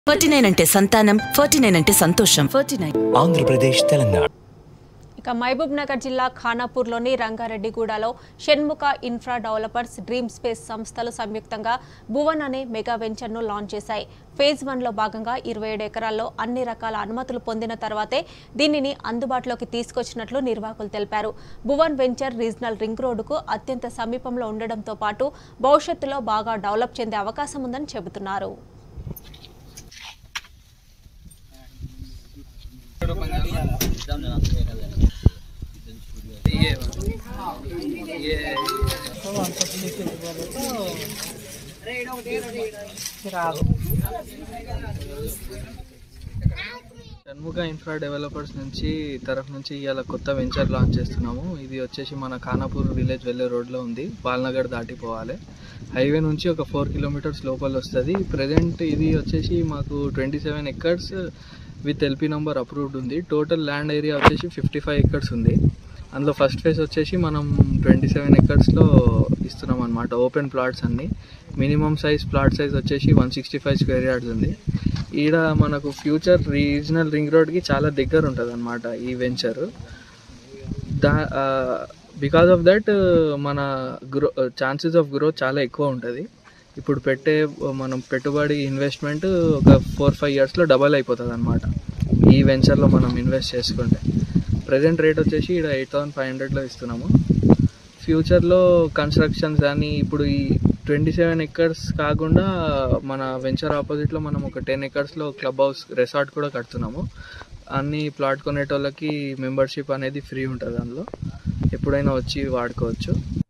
forty nine అంటే సంతానం forty nine అంటే సంతోషం ఫార్టీ నైన్ ఆంధ్రప్రదేశ్ తెలంగాణ ఇక మహబూబ్ నగర్ జిల్లా ఖానాపూర్లోని రంగారెడ్డిగూడలో Shanmukha infra developers dream space సంస్థలు సంయుక్తంగా భువన్ అనే మెగా వెంచర్ను లాంచ్ చేశాయి ఫేజ్ వన్లో భాగంగా ఇరవై ఏడు ఎకరాల్లో అన్ని రకాల అనుమతులు పొందిన తర్వాతే దీనిని అందుబాటులోకి తీసుకొచ్చినట్లు నిర్వాహకులు తెలిపారు భువన్ వెంచర్ రీజనల్ రింగ్ రోడ్డుకు అత్యంత సమీపంలో ఉండడంతో పాటు భవిష్యత్తులో బాగా డెవలప్ చెందే అవకాశం ఉందని చెబుతున్నారు షణ్ముఖ ఇన్ఫ్రా డెవలపర్స్ నుంచి తరఫు నుంచి ఇవాళ కొత్త వెంచర్ లాంచ్ చేస్తున్నాము ఇది వచ్చేసి మన ఖానాపూర్ విలేజ్ వెళ్ళే రోడ్లో ఉంది బాల్నగర్ దాటిపోవాలి హైవే నుంచి ఒక ఫోర్ కిలోమీటర్స్ లోపల వస్తుంది ప్రజెంట్ ఇది వచ్చేసి మాకు twenty seven acres with LP number approved ఉంది టోటల్ ల్యాండ్ ఏరియా వచ్చేసి ఫిఫ్టీ ఫైవ్ ఎకర్స్ ఉంది అందులో ఫస్ట్ ఫేజ్ వచ్చేసి మనం ట్వంటీ సెవెన్ ఎకర్స్లో ఇస్తున్నాం అనమాట ఓపెన్ ప్లాట్స్ అన్ని మినిమం సైజ్ ప్లాట్ సైజ్ వచ్చేసి one sixty five square yards ఉంది ఈడ మనకు ఫ్యూచర్ రీజనల్ రింగ్ రోడ్కి చాలా దగ్గర ఉంటుంది అనమాట ఈ వెంచర్ దా బికాస్ ఆఫ్ దట్ మన గ్రో ఛాన్సెస్ ఆఫ్ గ్రోత్ చాలా ఎక్కువ ఉంటుంది ఇప్పుడు పెట్టే మనం పెట్టుబడి ఇన్వెస్ట్మెంట్ ఒక ఫోర్ ఫైవ్ ఇయర్స్లో డబల్ అయిపోతుంది అనమాట ఈ వెంచర్లో మనం ఇన్వెస్ట్ చేసుకుంటే ప్రజెంట్ రేట్ వచ్చేసి ఇక్కడ ఎయిట్ థౌసండ్ ఫైవ్ హండ్రెడ్లో ఇస్తున్నాము ఫ్యూచర్లో కన్స్ట్రక్షన్స్ కానీ ఇప్పుడు ఈ ట్వంటీ సెవెన్ ఎకర్స్ కాకుండా మన వెంచర్ ఆపోజిట్లో మనం ఒక టెన్ ఎకర్స్లో క్లబ్ హౌస్ రిసార్ట్ కూడా కడుతున్నాము అన్ని ప్లాట్ కొనేటోళ్ళకి మెంబర్షిప్ అనేది ఫ్రీ ఉంటుంది అందులో ఎప్పుడైనా వచ్చి వాడుకోవచ్చు